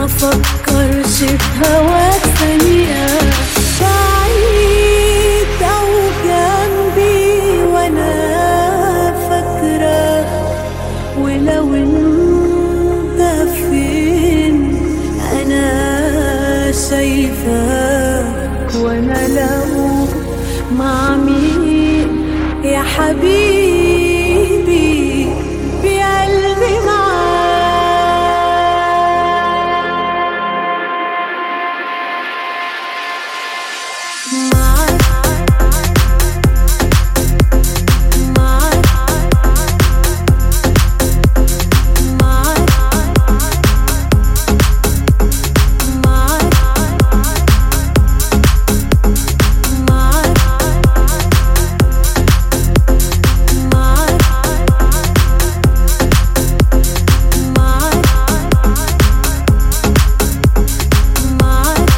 فكرش في هواك ثانية بعيد أو جنبي وأنا فاكرة ولو انت فين أنا شايفاك وأنا لو مع مين يا حبيبي بقلبي معاك معاك معاك معاك معاك معاك معاك معاك معاك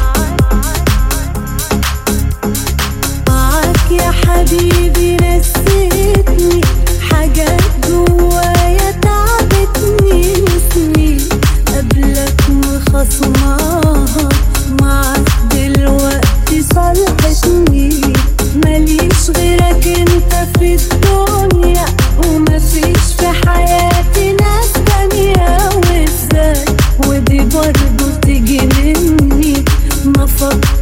معاك يا حبيبي نسيتني حاجات جوايا تعبتني سنين قبلك مخصماها معاك دلوقتي صلحتني ماليش غيرك انت في الدنيا ومفيش في حياتي ناس تانية وازاي ودي برضه تيجي مني ما فكرت